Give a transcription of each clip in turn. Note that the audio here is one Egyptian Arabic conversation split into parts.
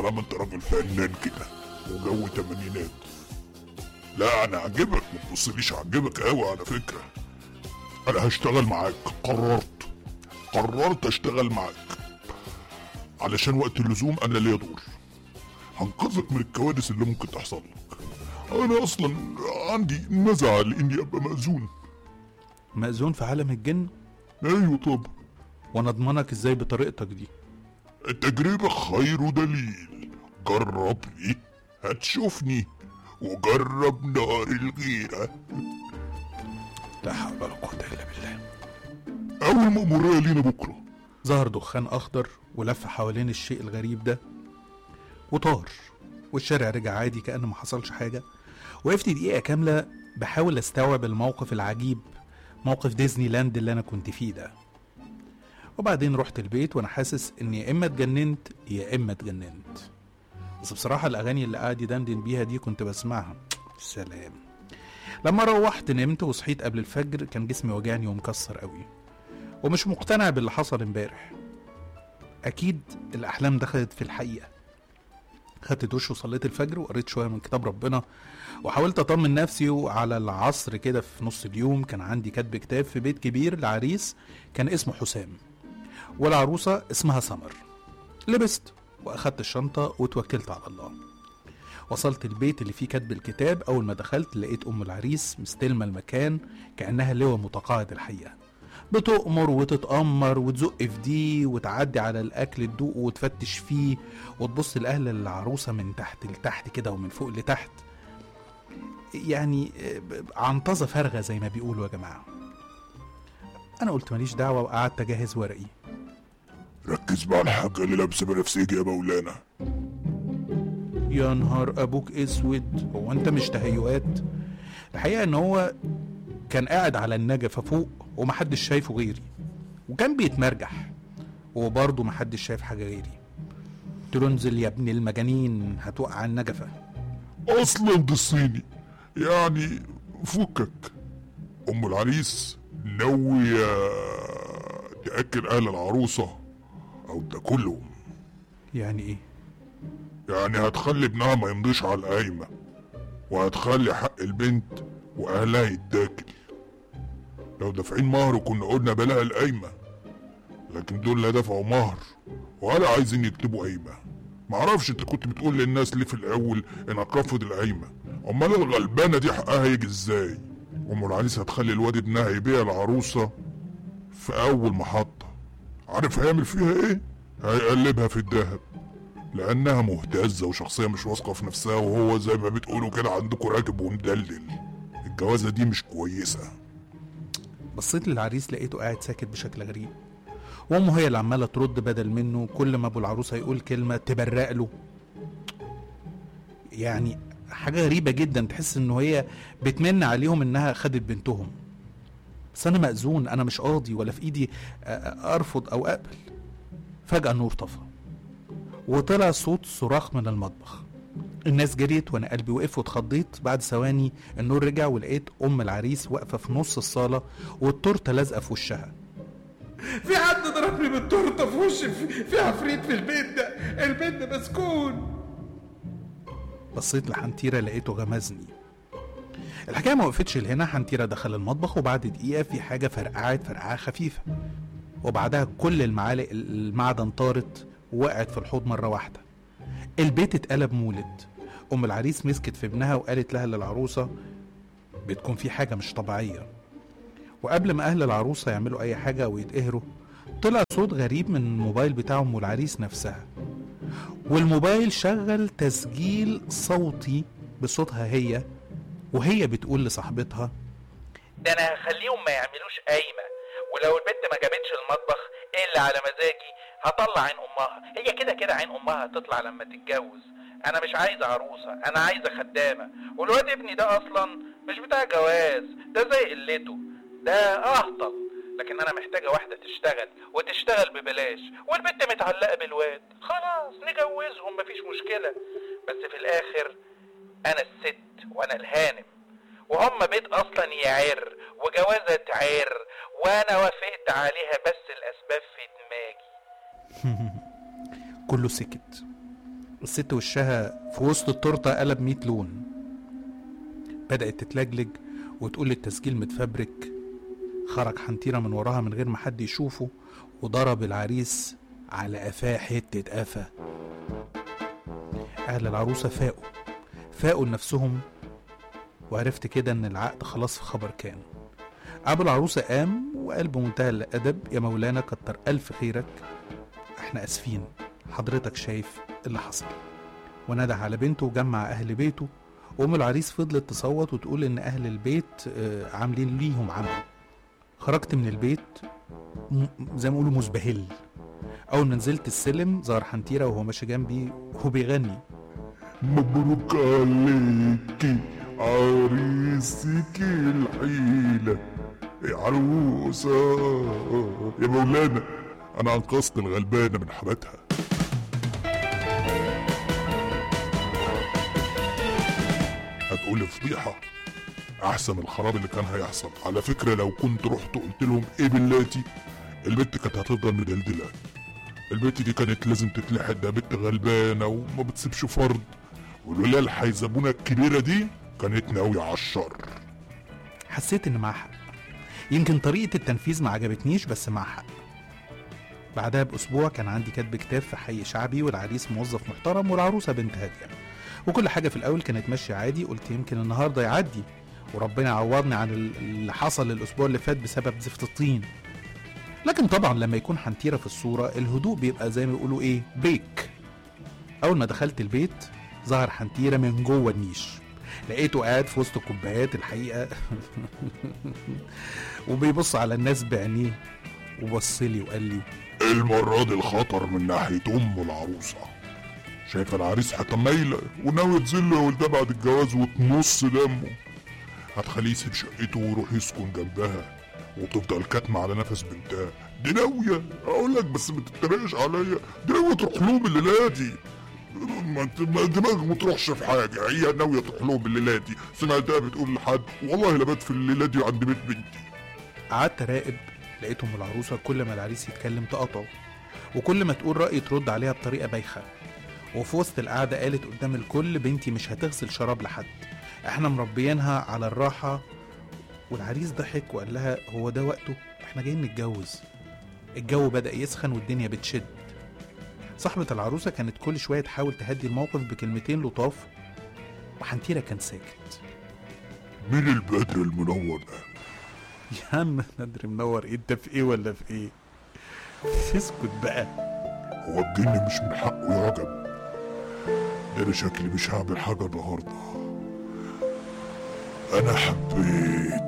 طالما انت راجل فنان كده وجو تمانينات لا انا عجبك ما تبصليش عجبك قوي على فكره انا هشتغل معاك قررت قررت اشتغل معاك علشان وقت اللزوم انا ليا دور هنقذك من الكوارث اللي ممكن تحصل لك انا اصلا عندي نزعه لاني ابقى مأذون مأذون في عالم الجن ايوه طب وانا اضمنك ازاي بطريقتك دي التجربة خير دليل جربني هتشوفني وجرب نار الغيرة لا حول ولا قوة الا بالله أول مأمورية لينا بكرة ظهر دخان اخضر ولف حوالين الشيء الغريب ده وطار والشارع رجع عادي كأنه ما حصلش حاجة وقفت دقيقة كاملة بحاول استوعب الموقف العجيب موقف ديزني لاند اللي انا كنت فيه ده وبعدين رحت البيت وانا حاسس اني يا اما اتجننت يا اما اتجننت بس بصراحة الاغاني اللي قاعد يدندن بيها دي كنت بسمعها سلام لما روحت نمت وصحيت قبل الفجر كان جسمي وجعني ومكسر قوي ومش مقتنع باللي حصل امبارح اكيد الاحلام دخلت في الحقيقه خدت دش وصليت الفجر وقريت شويه من كتاب ربنا وحاولت اطمن نفسي وعلى العصر كده في نص اليوم كان عندي كاتب كتاب في بيت كبير لعريس كان اسمه حسام والعروسه اسمها سمر لبست واخدت الشنطه وتوكلت على الله وصلت البيت اللي فيه كاتب الكتاب اول ما دخلت لقيت ام العريس مستلمه المكان كانها لواء متقاعد الحقيقه بتؤمر وتتأمر وتزق في دي وتعدي على الأكل تدوق وتفتش فيه وتبص لأهل العروسة من تحت لتحت كده ومن فوق لتحت يعني آه، ب- عنطزة فارغة زي ما بيقولوا يا جماعة أنا قلت ماليش دعوة وقعدت أجهز ورقي ركز مع الحاجة اللي لابسة بنفسجي يا مولانا يا نهار أبوك أسود هو أنت مش تهيؤات الحقيقة إن هو كان قاعد على النجفة فوق ومحدش شايفه غيري وكان بيتمرجح وبرضه محدش شايف حاجة غيري قلت له انزل يا ابن المجانين هتوقع النجفة أصلا دي الصيني يعني فكك أم العريس ناوية تأكل أهل العروسة أو تاكلهم يعني ايه يعني هتخلي ابنها ما يمضيش على القايمة وهتخلي حق البنت وأهلها يتاكل لو دافعين مهر كنا قلنا بلاها القايمة لكن دول لا دفعوا مهر ولا عايزين يكتبوا قايمة معرفش انت كنت بتقول للناس ليه في الأول انك رافض القايمة أمال الغلبانة دي حقها يجي ازاي أم العريس هتخلي الواد ابنها يبيع العروسة في أول محطة عارف هيعمل فيها ايه؟ هيقلبها في الدهب لأنها مهتزة وشخصية مش واثقة في نفسها وهو زي ما بتقولوا كده عندكم راكب ومدلل الجوازة دي مش كويسة بصيت للعريس لقيته قاعد ساكت بشكل غريب وامه هي اللي عماله ترد بدل منه كل ما ابو العروسه يقول كلمه تبرق له يعني حاجه غريبه جدا تحس انه هي بتمن عليهم انها خدت بنتهم بس انا مأذون انا مش قاضي ولا في ايدي أ- أ- ارفض او اقبل فجاه النور طفى وطلع صوت صراخ من المطبخ الناس جريت وانا قلبي وقف واتخضيت بعد ثواني النور رجع ولقيت ام العريس واقفه في نص الصاله والتورته لازقه في وشها في حد ضربني بالتورته في وشي في, في عفريت في البيت ده البيت ده مسكون بصيت لحنتيرة لقيته غمزني الحكاية ما وقفتش لهنا حنتيرة دخل المطبخ وبعد دقيقة في حاجة فرقعت فرقعة خفيفة وبعدها كل المعالق المعدن طارت ووقعت في الحوض مرة واحدة البيت اتقلب مولد أم العريس مسكت في ابنها وقالت لها للعروسة بتكون في حاجة مش طبيعية وقبل ما أهل العروسة يعملوا أي حاجة ويتقهروا طلع صوت غريب من الموبايل بتاع أم العريس نفسها والموبايل شغل تسجيل صوتي بصوتها هي وهي بتقول لصاحبتها ده انا هخليهم ما يعملوش قايمه ولو البنت ما جابتش المطبخ الا على مزاجي هطلع عين امها هي كده كده عين امها هتطلع لما تتجوز انا مش عايزه عروسه انا عايزه خدامه والواد ابني ده اصلا مش بتاع جواز ده زي قلته ده اهطل لكن انا محتاجه واحده تشتغل وتشتغل ببلاش والبنت متعلقه بالواد خلاص نجوزهم مفيش مشكله بس في الاخر انا الست وانا الهانم وهم بيت اصلا يعر وجوازة تعر وانا وافقت عليها بس الاسباب في دماغي كله سكت الست وشها في وسط التورته قلب 100 لون بدأت تتلجلج وتقول التسجيل متفبرك خرج حنتيرة من وراها من غير ما حد يشوفه وضرب العريس على قفاه حتة قفا أهل العروسة فاقوا فاقوا لنفسهم وعرفت كده إن العقد خلاص في خبر كان أبو العروسة قام وقال بمنتهى الأدب يا مولانا كتر ألف خيرك احنا آسفين حضرتك شايف اللي حصل ونده على بنته وجمع أهل بيته وأم العريس فضلت تصوت وتقول إن أهل البيت آه، عاملين ليهم عمل خرجت من البيت م- زي ما يقولوا مزبهل أول ما نزلت السلم ظهر حنتيرة وهو ماشي جنبي وهو بيغني مبروك عليكي عريسك الحيلة يا عروسة يا مولانا أنا أنقذت الغلبانة من حماتها هتقولي فضيحة أحسن من الخراب اللي كان هيحصل على فكرة لو كنت رحت قلت لهم إيه بلاتي البت كانت هتفضل مدلدلة البت دي كانت لازم تتلحق ده بنت غلبانة وما بتسيبش فرد ولولا الحيزبونة الكبيرة دي كانت ناوية على الشر حسيت إن معاه حق يمكن طريقة التنفيذ ما عجبتنيش بس معاه حق بعدها بأسبوع كان عندي كاتب كتاب في حي شعبي والعريس موظف محترم والعروسة بنت هادية وكل حاجة في الأول كانت ماشية عادي قلت يمكن النهاردة يعدي وربنا يعوضني عن ال- اللي حصل الأسبوع اللي فات بسبب زفت الطين لكن طبعا لما يكون حنتيرة في الصورة الهدوء بيبقى زي ما يقولوا ايه بريك أول ما دخلت البيت ظهر حنتيرة من جوه النيش لقيته قاعد في وسط الكوبايات الحقيقة وبيبص على الناس بعينيه وبص لي وقال لي المرة دي الخطر من ناحية أم العروسة شايف العريس هتميلة وناوي تذله يا ولدها بعد الجواز وتمص دمه هتخليه يسيب شقته ويروح يسكن جنبها وتفضل كاتمة على نفس بنتها دي ناوية أقول لك بس ما تتريقش عليا دي ناوية تروح لهم الليلة دي ما انت ما دماغك ما تروحش في حاجة هي ناوية تروح لهم الليلة دي سمعتها بتقول لحد والله لبات في الليلة دي عند بيت بنتي قعدت اراقب لقيت ام العروسه كل ما العريس يتكلم تقاطعه وكل ما تقول راي ترد عليها بطريقه بايخه وفي وسط القعده قالت قدام الكل بنتي مش هتغسل شراب لحد احنا مربيينها على الراحه والعريس ضحك وقال لها هو ده وقته احنا جايين نتجوز الجو بدا يسخن والدنيا بتشد صاحبة العروسة كانت كل شوية تحاول تهدي الموقف بكلمتين لطاف وحنتيرة كان ساكت مين البدر المنور ده يا عم نادر منور إيه؟ انت في ايه ولا في ايه اسكت بقى هو الجن مش من حقه يعجب انا شكلي مش هعمل حاجة النهاردة انا حبيت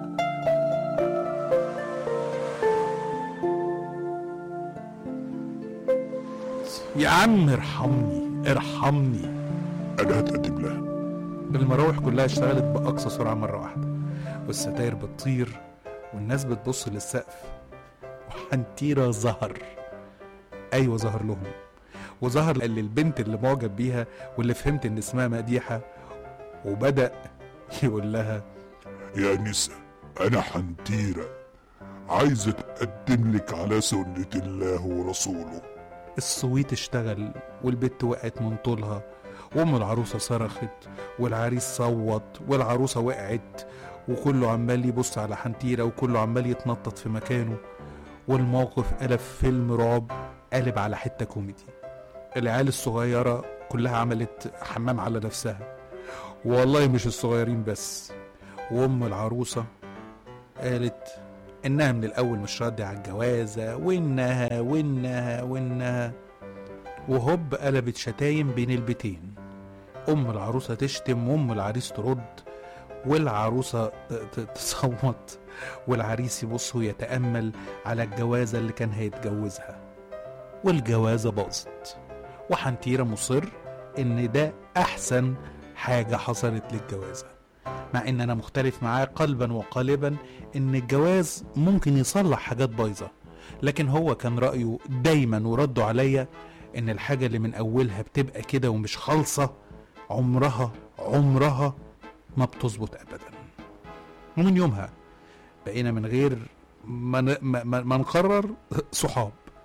يا عم ارحمني ارحمني انا هتقدم لها المراوح كلها اشتغلت بأقصى سرعة مرة واحدة والستاير بتطير والناس بتبص للسقف وحنتيرة ظهر أيوة ظهر لهم وظهر للبنت اللي معجب بيها واللي فهمت إن اسمها مديحة وبدأ يقول لها يا نسا انا حنتيرة عايز اتقدم لك على سنة الله ورسوله الصويت اشتغل والبت وقعت من طولها وام العروسه صرخت والعريس صوت والعروسه وقعت وكله عمال يبص على حنتيره وكله عمال يتنطط في مكانه والموقف قلب فيلم رعب قلب على حته كوميدي العيال الصغيره كلها عملت حمام على نفسها والله مش الصغيرين بس وام العروسه قالت انها من الاول مش راضيه على الجوازه وانها وانها وانها وهوب قلبت شتايم بين البيتين ام العروسه تشتم وام العريس ترد والعروسه ت- ت- تصوت والعريس يبص ويتامل على الجوازه اللي كان هيتجوزها والجوازه باظت وحنتيره مصر ان ده احسن حاجه حصلت للجوازه مع ان انا مختلف معاه قلبا وقالبا ان الجواز ممكن يصلح حاجات بايظه لكن هو كان رايه دايما ورده عليا ان الحاجه اللي من اولها بتبقى كده ومش خالصه عمرها عمرها ما بتظبط ابدا ومن يومها بقينا من غير ما ن- ما- ما ما نقرر صحاب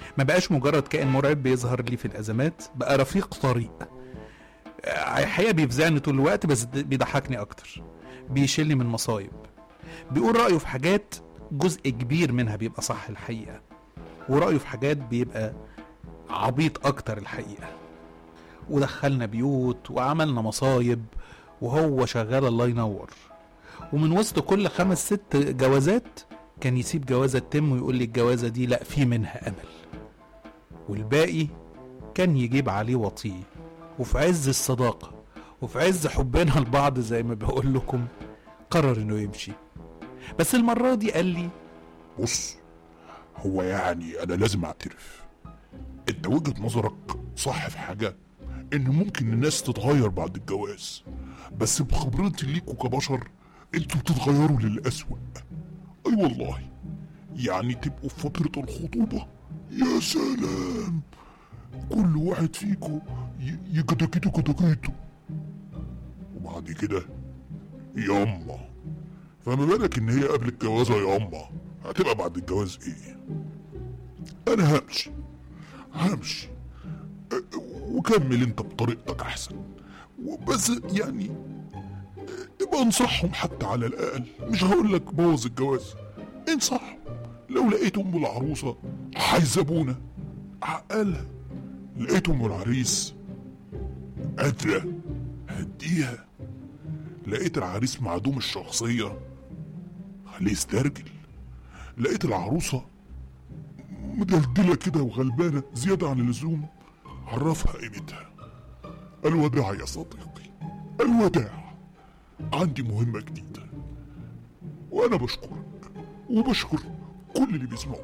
ما بقاش مجرد كائن مرعب بيظهر لي في الازمات بقى رفيق طريق آه، الحقيقه بيفزعني طول الوقت بس د- بيضحكني اكتر بيشيلني من مصايب بيقول رايه في حاجات جزء كبير منها بيبقى صح الحقيقه ورايه في حاجات بيبقى عبيط اكتر الحقيقه ودخلنا بيوت وعملنا مصايب وهو شغال الله ينور ومن وسط كل خمس ست جوازات كان يسيب جوازة تتم ويقول لي الجوازة دي لا في منها أمل والباقي كان يجيب عليه وطيه وفي عز الصداقة وفي عز حبنا لبعض زي ما بقول لكم قرر انه يمشي بس المرة دي قال لي بص هو يعني انا لازم اعترف انت وجهة نظرك صح في حاجة ان ممكن الناس تتغير بعد الجواز بس بخبرتي ليكوا كبشر انتوا بتتغيروا للأسوأ اي والله يعني تبقوا في فترة الخطوبة يا سلام كل واحد فيكوا ي- يكتكتوا كتكيته وبعد كده ياما فما بالك ان هي قبل الجوازة ياما هتبقى بعد الجواز ايه انا همشي همشي أه، وكمل انت بطريقتك احسن بس يعني أه، ابقى انصحهم حتى على الاقل مش هقول لك بوظ الجواز انصحهم لو لقيت ام العروسه عايزبونا عقلها لقيت ام العريس قادره هديها لقيت العريس معدوم الشخصيه خليه يسترجل لقيت العروسه مدلدله كده وغلبانه زياده عن اللزوم عرفها قيمتها الوداع يا صديقي الوداع عندي مهمه جديده وانا بشكرك وبشكر كل اللي بيسمعوا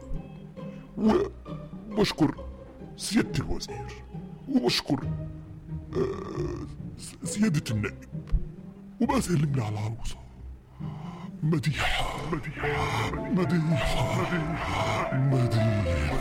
وبشكر سياده الوزير وبشكر آه، سياده النائب وبسلم لي على العروسه مديحه مديحه مديحه مديحه